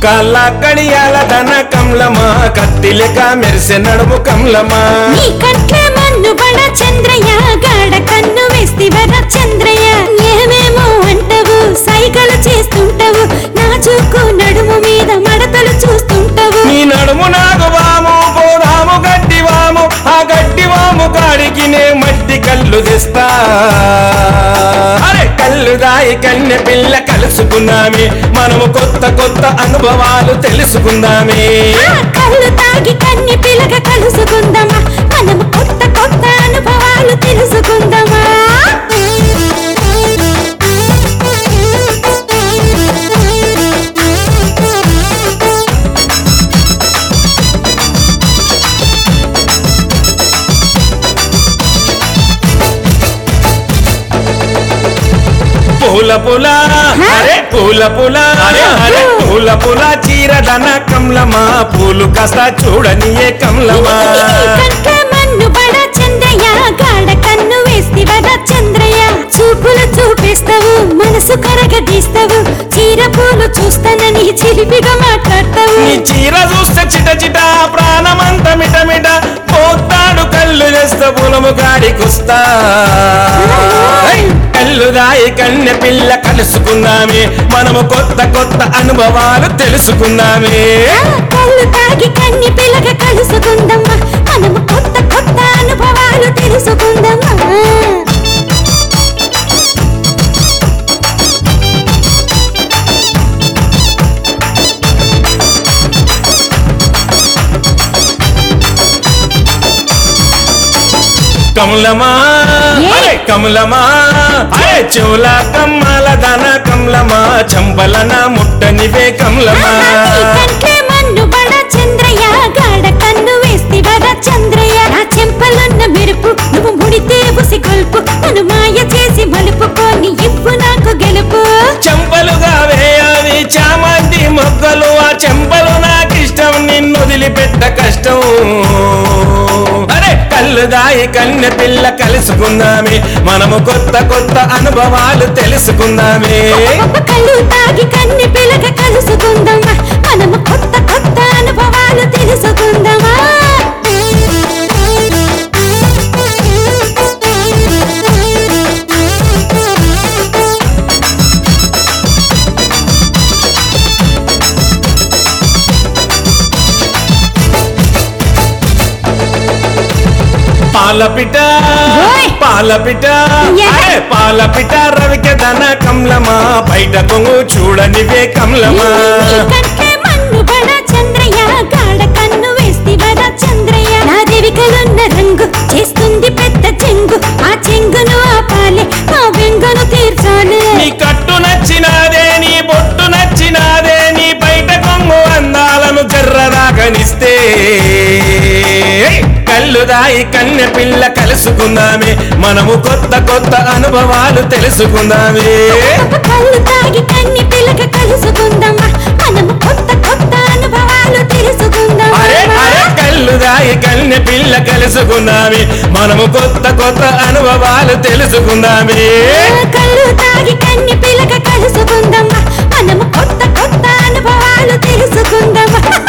కాళ్ళ కడియాల దన కమలమా కత్తిలెక మెరిసె నడుము కమలమా నీ కంట్లే మన్ను బడ చంద్రయ్య గాడ కన్ను వేస్తివర చంద్రయ్య ఏమేమో అంటవు సైగలు చేస్తుంటవు నాజుకు నడుము మీద మడతలు చూస్తుంటవు నీ నడుము నాకు వాము పోదాము గడ్డి వాము ఆ గడ్డి వాము కాడికి నే మట్టి కళ్ళు తెస్తా అరే కళ్ళు దాయి కన్నె పిల్ల కలుసుకుందామే మనము కొత్త కొత్త అనుభవాలు తెలుసుకుందామే ఆ కళ్ళు తాగి కన్ని పిలక కలుసుకుందామా మనము కొత్త కొత్త అనుభవాలు తెలుసుకుందామా పూల పూల అరే పూల పూల అరే అరే పూల పూల చీర దన కమలమా పూలు కాస్త చూడనియే కమలమా కంటే మన్ను బడ చంద్రయ్య గాడ కన్ను వేస్తివర చంద్రయ్య చూపులు చూపిస్తావు మనసు కరగదీస్తావు చీర పూలు చూస్తానని చిలిపిగా మాట్లాడతావు నీ చీర చూస్తే చిట చిట ప్రాణమంత మిట మిట పోతాడు కళ్ళు చేస్తే పొలము గాడికొస్తా ఐ! కళ్ళు దాయి కన్నె పిల్ల కలుసుకుందామే మనము కొత్త కొత్త అనుభవాలు తెలుసుకుందామే ఆ కళ్ళు తాగి కన్ని పిలక కలుసుకుందామా మనము కొత్త కొత్త అనుభవాలు తెలుసుకుందామా కమలమా ఏ? అరే కమలమా అరే చెవుల కమ్మల దన కమలమా చంపలన ముట్టనివే కమలమా నీ కంటే మన్ను బడ చంద్రయ్య గాడ కన్ను వేస్తివర చంద్రయ్య నా చెంపలున్న మెరుపు నువ్వు ముడితే ఉసి గొల్పు నన్ను మాయ చేసి మలుపుకొని ఇవ్వు నాకు గెలుపు చెంపలుగా వేయాలి చామంతి మొక్కలు ఆ చెంపలు నాకిష్టం నిన్ను వదిలిపెట్ట కష్టం అరే కళ్ళు దాయి కన్నె పిల్ల కలుసుకుందామే మనము కొత్త కొత్త అనుభవాలు తెలుసుకుందామే కళ్ళు తాగి కన్ని పిలక కలుసుకుందామా మనము కొత్త కొత్త అనుభవాలు తెలుసుకుందామా పాలపిట ఓయ్! పాలపిట ఏ? అరే పాలపిట రవిక దన కమలమా బయట కొంగు చూడనివే కమలమా నీ కంటే మన్ను బడ చంద్రయ్య గాడ కన్ను వేస్తివర చంద్రయ్య నా దేవికలున్న రంగు చేస్తుంది పెద్ద చెంగు ఆ చెంగును ఆపాలి ఆ వెంగును తీర్చాలి నీ కట్టు నచ్చినాదే నీ బొట్టు నచ్చినాదే నీ బయట కొంగు అందాలను జర్రదాగనిస్తే కళ్ళు దాయి కన్నె పిల్ల కలుసుకుందామే మనము కొత్త కొత్త అనుభవాలు తెలుసుకుందామే కళ్ళు తాగి కన్ని పిలక కలుసుకుందామా మనము కొత్త కొత్త అనుభవాలు తెలుసుకుందామా అరే అరే కళ్ళు దాయి కన్నె పిల్ల కలుసుకుందామే మనము కొత్త కొత్త అనుభవాలు తెలుసుకుందామే కళ్ళు తాగి కన్ని పిలక కలుసుకుందామా మనము కొత్త కొత్త అనుభవాలు తెలుసుకుందామా